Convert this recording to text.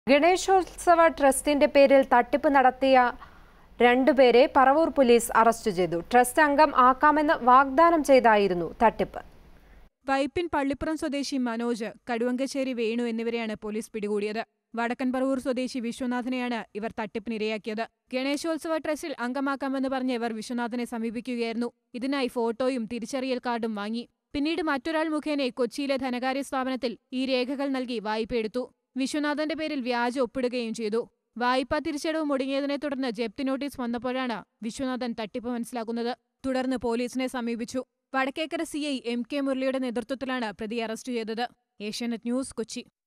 ഗണേശോത്സവ ട്രസ്റ്റിന്റെ പേരിൽ തട്ടിപ്പ് നടത്തിയ രണ്ടുപേരെ പറവൂർ പോലീസ് അറസ്റ്റ് ചെയ്തു ട്രസ്റ്റ് അംഗം ആക്കാമെന്ന് വാഗ്ദാനം ചെയ്തായിരുന്നു തട്ടിപ്പ് വൈപ്പിൻ പള്ളിപ്പുറം സ്വദേശി മനോജ് കടുവങ്കശ്ശേരി വേണു എന്നിവരെയാണ് പോലീസ് പിടികൂടിയത് വടക്കൻ പറവൂർ സ്വദേശി വിശ്വനാഥനെയാണ് ഇവർ തട്ടിപ്പിനിരയാക്കിയത് ഗണേശോത്സവ ട്രസ്റ്റിൽ അംഗമാക്കാമെന്ന് പറഞ്ഞ് ഇവർ വിശ്വനാഥനെ സമീപിക്കുകയായിരുന്നു ഇതിനായി ഫോട്ടോയും തിരിച്ചറിയൽ കാർഡും വാങ്ങി പിന്നീട് മറ്റൊരാൾ മുഖേന കൊച്ചിയിലെ ധനകാര്യ സ്ഥാപനത്തിൽ ഈ രേഖകൾ നൽകി വായ്പയെടുത്തു വിശ്വനാഥന്റെ പേരിൽ വ്യാജ ഒപ്പിടുകയും ചെയ്തു വായ്പാ തിരിച്ചടവ് മുടങ്ങിയതിനെ തുടർന്ന് ജപ്തി നോട്ടീസ് വന്നപ്പോഴാണ് വിശ്വനാഥൻ തട്ടിപ്പ് മനസ്സിലാക്കുന്നത് തുടർന്ന് പോലീസിനെ സമീപിച്ചു വടക്കേക്കര സിഐ എം കെ മുരളിയുടെ നേതൃത്വത്തിലാണ് പ്രതിയെ അറസ്റ്റ് ചെയ്തത് ഏഷ്യാനെറ്റ് ന്യൂസ് കൊച്ചി